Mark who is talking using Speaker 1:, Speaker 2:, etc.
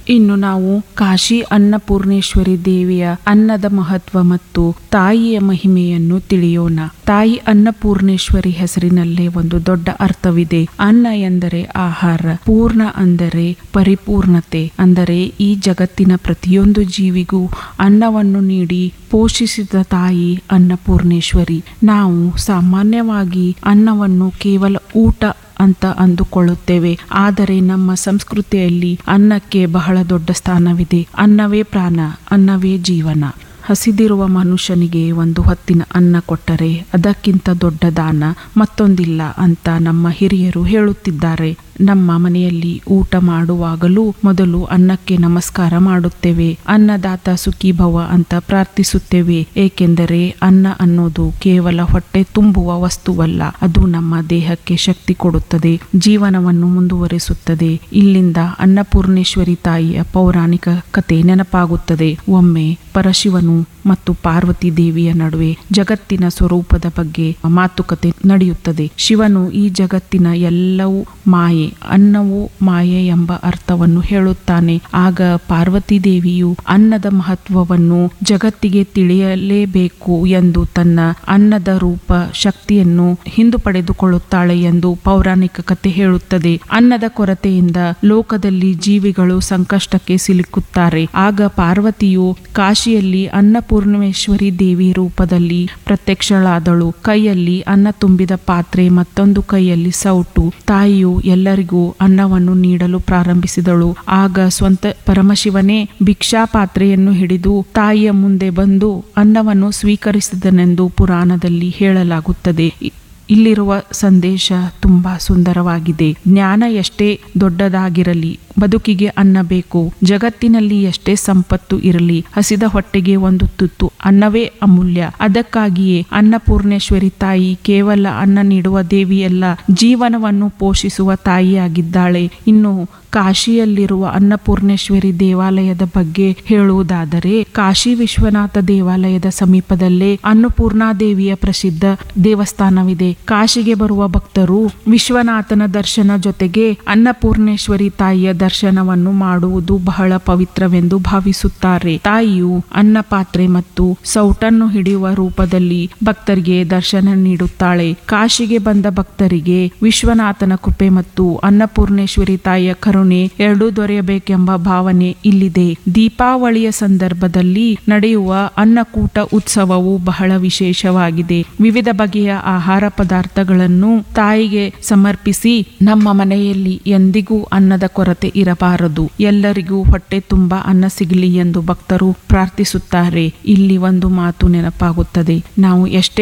Speaker 1: ಇನ್ನು ನಾವು ಕಾಶಿ ಅನ್ನಪೂರ್ಣೇಶ್ವರಿ ದೇವಿಯ ಅನ್ನದ ಮಹತ್ವ ಮತ್ತು ತಾಯಿಯ ಮಹಿಮೆಯನ್ನು ತಿಳಿಯೋಣ ತಾಯಿ ಅನ್ನಪೂರ್ಣೇಶ್ವರಿ ಹೆಸರಿನಲ್ಲೇ ಒಂದು ದೊಡ್ಡ ಅರ್ಥವಿದೆ ಅನ್ನ ಎಂದರೆ ಆಹಾರ ಪೂರ್ಣ ಅಂದರೆ ಪರಿಪೂರ್ಣತೆ ಅಂದರೆ ಈ ಜಗತ್ತಿನ ಪ್ರತಿಯೊಂದು ಜೀವಿಗೂ ಅನ್ನವನ್ನು ನೀಡಿ ಪೋಷಿಸಿದ ತಾಯಿ ಅನ್ನಪೂರ್ಣೇಶ್ವರಿ ನಾವು ಸಾಮಾನ್ಯವಾಗಿ ಅನ್ನವನ್ನು ಕೇವಲ ಊಟ ಅಂತ ಅಂದುಕೊಳ್ಳುತ್ತೇವೆ ಆದರೆ ನಮ್ಮ ಸಂಸ್ಕೃತಿಯಲ್ಲಿ ಅನ್ನಕ್ಕೆ ಬಹಳ ದೊಡ್ಡ ಸ್ಥಾನವಿದೆ ಅನ್ನವೇ ಪ್ರಾಣ ಅನ್ನವೇ ಜೀವನ ಹಸಿದಿರುವ ಮನುಷ್ಯನಿಗೆ ಒಂದು ಹೊತ್ತಿನ ಅನ್ನ ಕೊಟ್ಟರೆ ಅದಕ್ಕಿಂತ ದೊಡ್ಡ ದಾನ ಮತ್ತೊಂದಿಲ್ಲ ಅಂತ ನಮ್ಮ ಹಿರಿಯರು ಹೇಳುತ್ತಿದ್ದಾರೆ ನಮ್ಮ ಮನೆಯಲ್ಲಿ ಊಟ ಮಾಡುವಾಗಲೂ ಮೊದಲು ಅನ್ನಕ್ಕೆ ನಮಸ್ಕಾರ ಮಾಡುತ್ತೇವೆ ಅನ್ನದಾತ ಸುಖಿ ಭವ ಅಂತ ಪ್ರಾರ್ಥಿಸುತ್ತೇವೆ ಏಕೆಂದರೆ ಅನ್ನ ಅನ್ನೋದು ಕೇವಲ ಹೊಟ್ಟೆ ತುಂಬುವ ವಸ್ತುವಲ್ಲ ಅದು ನಮ್ಮ ದೇಹಕ್ಕೆ ಶಕ್ತಿ ಕೊಡುತ್ತದೆ ಜೀವನವನ್ನು ಮುಂದುವರಿಸುತ್ತದೆ ಇಲ್ಲಿಂದ ಅನ್ನಪೂರ್ಣೇಶ್ವರಿ ತಾಯಿಯ ಪೌರಾಣಿಕ ಕತೆ ನೆನಪಾಗುತ್ತದೆ ಒಮ್ಮೆ ಪರಶಿವನು ಮತ್ತು ಪಾರ್ವತಿ ದೇವಿಯ ನಡುವೆ ಜಗತ್ತಿನ ಸ್ವರೂಪದ ಬಗ್ಗೆ ಮಾತುಕತೆ ನಡೆಯುತ್ತದೆ ಶಿವನು ಈ ಜಗತ್ತಿನ ಎಲ್ಲವೂ ಮಾಯೆ ಅನ್ನವು ಮಾಯೆ ಎಂಬ ಅರ್ಥವನ್ನು ಹೇಳುತ್ತಾನೆ ಆಗ ಪಾರ್ವತಿ ದೇವಿಯು ಅನ್ನದ ಮಹತ್ವವನ್ನು ಜಗತ್ತಿಗೆ ತಿಳಿಯಲೇಬೇಕು ಎಂದು ತನ್ನ ಅನ್ನದ ರೂಪ ಶಕ್ತಿಯನ್ನು ಹಿಂದು ಪಡೆದುಕೊಳ್ಳುತ್ತಾಳೆ ಎಂದು ಪೌರಾಣಿಕ ಕಥೆ ಹೇಳುತ್ತದೆ ಅನ್ನದ ಕೊರತೆಯಿಂದ ಲೋಕದಲ್ಲಿ ಜೀವಿಗಳು ಸಂಕಷ್ಟಕ್ಕೆ ಸಿಲುಕುತ್ತಾರೆ ಆಗ ಪಾರ್ವತಿಯು ಕಾಶಿಯಲ್ಲಿ ಅನ್ನಪೂರ್ಣೇಶ್ವರಿ ದೇವಿ ರೂಪದಲ್ಲಿ ಪ್ರತ್ಯಕ್ಷಳಾದಳು ಕೈಯಲ್ಲಿ ಅನ್ನ ತುಂಬಿದ ಪಾತ್ರೆ ಮತ್ತೊಂದು ಕೈಯಲ್ಲಿ ಸೌಟು ತಾಯಿಯು ಎಲ್ಲರಿಗೂ ಅನ್ನವನ್ನು ನೀಡಲು ಪ್ರಾರಂಭಿಸಿದಳು ಆಗ ಸ್ವಂತ ಪರಮಶಿವನೇ ಭಿಕ್ಷಾ ಪಾತ್ರೆಯನ್ನು ಹಿಡಿದು ತಾಯಿಯ ಮುಂದೆ ಬಂದು ಅನ್ನವನ್ನು ಸ್ವೀಕರಿಸಿದನೆಂದು ಪುರಾಣದಲ್ಲಿ ಹೇಳಲಾಗುತ್ತದೆ ಇ- ಇಲ್ಲಿರುವ ಸಂದೇಶ ತುಂಬಾ ಸುಂದರವಾಗಿದೆ ಜ್ಞಾನ ಎಷ್ಟೇ ದೊಡ್ಡದಾಗಿರಲಿ ಬದುಕಿಗೆ ಅನ್ನ ಬೇಕು ಜಗತ್ತಿನಲ್ಲಿ ಎಷ್ಟೇ ಸಂಪತ್ತು ಇರಲಿ ಹಸಿದ ಹೊಟ್ಟೆಗೆ ಒಂದು ತುತ್ತು ಅನ್ನವೇ ಅಮೂಲ್ಯ ಅದಕ್ಕಾಗಿಯೇ ಅನ್ನಪೂರ್ಣೇಶ್ವರಿ ತಾಯಿ ಕೇವಲ ಅನ್ನ ನೀಡುವ ದೇವಿಯಲ್ಲ ಜೀವನವನ್ನು ಪೋಷಿಸುವ ತಾಯಿಯಾಗಿದ್ದಾಳೆ ಇನ್ನು ಕಾಶಿಯಲ್ಲಿರುವ ಅನ್ನಪೂರ್ಣೇಶ್ವರಿ ದೇವಾಲಯದ ಬಗ್ಗೆ ಹೇಳುವುದಾದರೆ ಕಾಶಿ ವಿಶ್ವನಾಥ ದೇವಾಲಯದ ಸಮೀಪದಲ್ಲೇ ಅನ್ನಪೂರ್ಣಾದೇವಿಯ ಪ್ರಸಿದ್ಧ ದೇವಸ್ಥಾನವಿದೆ ಕಾಶಿಗೆ ಬರುವ ಭಕ್ತರು ವಿಶ್ವನಾಥನ ದರ್ಶನ ಜೊತೆಗೆ ಅನ್ನಪೂರ್ಣೇಶ್ವರಿ ತಾಯಿಯ ದರ್ಶನವನ್ನು ಮಾಡುವುದು ಬಹಳ ಪವಿತ್ರವೆಂದು ಭಾವಿಸುತ್ತಾರೆ ತಾಯಿಯು ಅನ್ನ ಪಾತ್ರೆ ಮತ್ತು ಸೌಟನ್ನು ಹಿಡಿಯುವ ರೂಪದಲ್ಲಿ ಭಕ್ತರಿಗೆ ದರ್ಶನ ನೀಡುತ್ತಾಳೆ ಕಾಶಿಗೆ ಬಂದ ಭಕ್ತರಿಗೆ ವಿಶ್ವನಾಥನ ಕೃಪೆ ಮತ್ತು ಅನ್ನಪೂರ್ಣೇಶ್ವರಿ ತಾಯಿಯ ಕರುಣೆ ಎರಡೂ ದೊರೆಯಬೇಕೆಂಬ ಭಾವನೆ ಇಲ್ಲಿದೆ ದೀಪಾವಳಿಯ ಸಂದರ್ಭದಲ್ಲಿ ನಡೆಯುವ ಅನ್ನಕೂಟ ಉತ್ಸವವು ಬಹಳ ವಿಶೇಷವಾಗಿದೆ ವಿವಿಧ ಬಗೆಯ ಆಹಾರ ಪದಾರ್ಥಗಳನ್ನು ತಾಯಿಗೆ ಸಮರ್ಪಿಸಿ ನಮ್ಮ ಮನೆಯಲ್ಲಿ ಎಂದಿಗೂ ಅನ್ನದ ಕೊರತೆ ಇರಬಾರದು ಎಲ್ಲರಿಗೂ ಹೊಟ್ಟೆ ತುಂಬಾ ಅನ್ನ ಸಿಗಲಿ ಎಂದು ಭಕ್ತರು ಪ್ರಾರ್ಥಿಸುತ್ತಾರೆ ಇಲ್ಲಿ ಒಂದು ಮಾತು ನೆನಪಾಗುತ್ತದೆ ನಾವು ಎಷ್ಟೇ